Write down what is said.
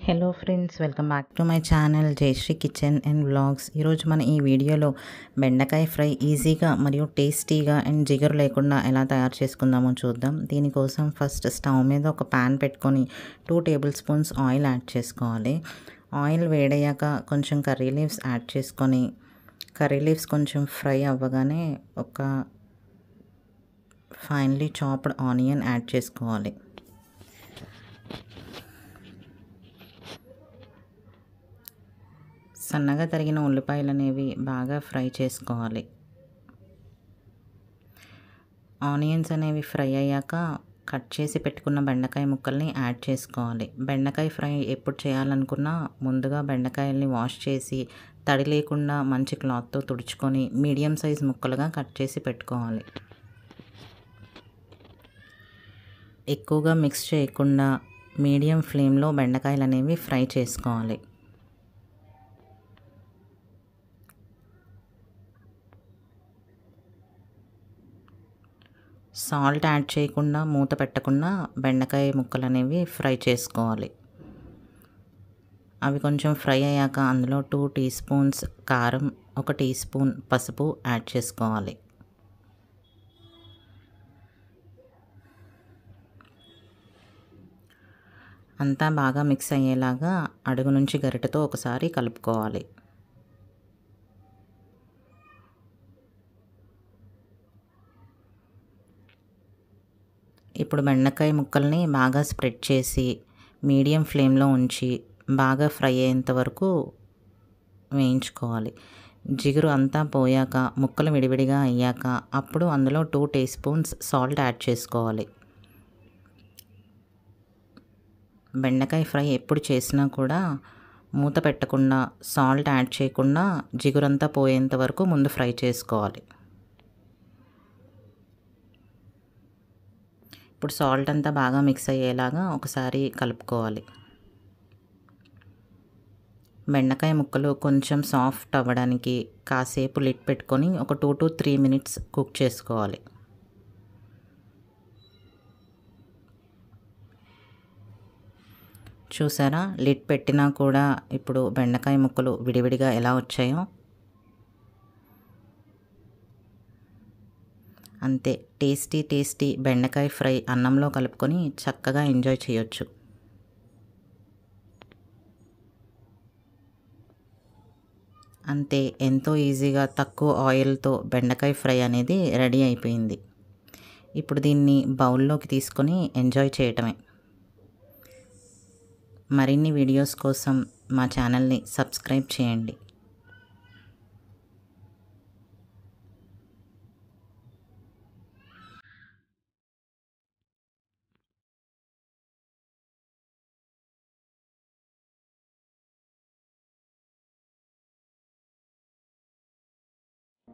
hello friends welcome back to my channel Jayashree kitchen and vlogs ఈరోజు మన ఈ వీడియోలో బెండకాయ ఫ్రై ఈజీగా మరియు టేస్టీగా అండ్ జిగురు లేకుండా ఎలా తయారు చేసుకుందామో చూద్దాం దీనికోసం ఫస్ట్ స్టవ్ మీద ఒక ప్యాన్ పెట్టుకొని two table spoons oil add చేసుకోవాలి ఆయిల్ వేడయ్యాక కొంచెం కర్రీ లీవ్స్ యాడ్ చేసుకొని కర్రీ లీవ్స్ కొంచెం ఫ్రై అవ్వగానే ఒక ఫైనలీ చాప్డ్ ఆనియన్ యాడ్ చేసుకోవాలి సన్నగా తరిగిన ఉల్లిపాయలు అనేవి బాగా ఫ్రై చేసుకోవాలి ఆనియన్స్ అనేవి ఫ్రై అయ్యాక కట్ చేసి పెట్టుకున్న బెండకాయ ముక్కల్ని యాడ్ చేసుకోవాలి బెండకాయ ఫ్రై ఎప్పుడు చేయాలనుకున్నా ముందుగా బెండకాయల్ని వాష్ చేసి తడి లేకుండా మంచి క్లాత్తో తుడుచుకొని మీడియం సైజ్ ముక్కలుగా కట్ చేసి పెట్టుకోవాలి ఎక్కువగా మిక్స్ చేయకుండా మీడియం ఫ్లేమ్లో బెండకాయలు అనేవి ఫ్రై చేసుకోవాలి సాల్ట్ యాడ్ చేయకుండా మూత పెట్టకుండా బెండకాయ ముక్కలు అనేవి ఫ్రై చేసుకోవాలి అవి కొంచెం ఫ్రై అయ్యాక అందులో టూ టీ స్పూన్స్ కారం ఒక టీ స్పూన్ పసుపు యాడ్ చేసుకోవాలి అంతా బాగా మిక్స్ అయ్యేలాగా అడుగు నుంచి గరిటెతో ఒకసారి కలుపుకోవాలి ఇప్పుడు బెండకాయ ముక్కల్ని బాగా స్ప్రెడ్ చేసి మీడియం ఫ్లేమ్లో ఉంచి బాగా ఫ్రై అయ్యేంత వరకు వేయించుకోవాలి జిగురు అంతా పోయాక ముక్కలు విడివిడిగా అయ్యాక అప్పుడు అందులో two tea spoons salt add చేసుకోవాలి బెండకాయ ఫ్రై ఎప్పుడు చేసినా కూడా మూత పెట్టకుండా సాల్ట్ యాడ్ చేయకుండా జిగురంతా పోయేంత వరకు ముందు ఫ్రై చేసుకోవాలి ఇప్పుడు సాల్ట్ అంతా బాగా మిక్స్ అయ్యేలాగా ఒకసారి కలుపుకోవాలి బెండకాయ ముక్కలు కొంచెం సాఫ్ట్ అవ్వడానికి కాసేపు లిట్ పెట్టుకొని ఒక two to three minutes cook చేసుకోవాలి చూసారా లిడ్ పెట్టినా కూడా ఇప్పుడు బెండకాయ ముక్కలు విడివిడిగా ఎలా వచ్చాయో అంతే టేస్టీ టేస్టీ బెండకాయ ఫ్రై అన్నంలో కలుపుకొని చక్కగా ఎంజాయ్ చేయొచ్చు అంతే ఎంతో ఈజీగా తక్కువ ఆయిల్తో బెండకాయ ఫ్రై అనేది రెడీ అయిపోయింది ఇప్పుడు దీన్ని బౌల్లోకి తీసుకొని ఎంజాయ్ చేయటమే మరిన్ని వీడియోస్ కోసం మా ఛానల్ని సబ్స్క్రైబ్ చేయండి